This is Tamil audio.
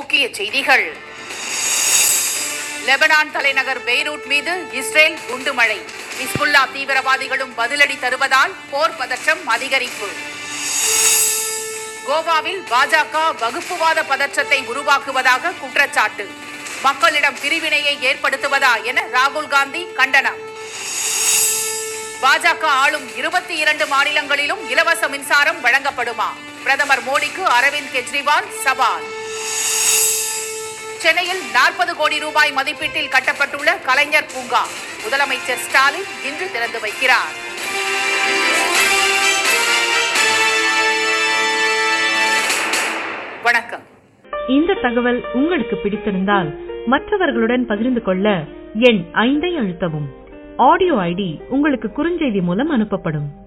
முக்கிய செய்திகள் லெபனான் தலைநகர் பெய்ரூட் மீது இஸ்ரேல் குண்டுமழை ஹிஸ்புல்லா தீவிரவாதிகளும் பதிலடி தருவதால் போர் பதற்றம் அதிகரிப்பு கோவாவில் பாஜக வகுப்புவாத பதற்றத்தை உருவாக்குவதாக குற்றச்சாட்டு மக்களிடம் பிரிவினையை ஏற்படுத்துவதா என ராகுல் காந்தி கண்டனம் பாஜக ஆளும் இருபத்தி இரண்டு மாநிலங்களிலும் இலவச மின்சாரம் வழங்கப்படுமா பிரதமர் மோடிக்கு அரவிந்த் கெஜ்ரிவால் சவால் சென்னையில் நாற்பது கோடி ரூபாய் மதிப்பீட்டில் கட்டப்பட்டுள்ள கலைஞர் பூங்கா முதலமைச்சர் ஸ்டாலின் இன்று திறந்து வைக்கிறார் வணக்கம் இந்த தகவல் உங்களுக்கு பிடித்திருந்தால் மற்றவர்களுடன் பகிர்ந்து கொள்ள எண் ஐந்தை அழுத்தவும் ஆடியோ ஐடி உங்களுக்கு குறுஞ்செய்தி மூலம் அனுப்பப்படும்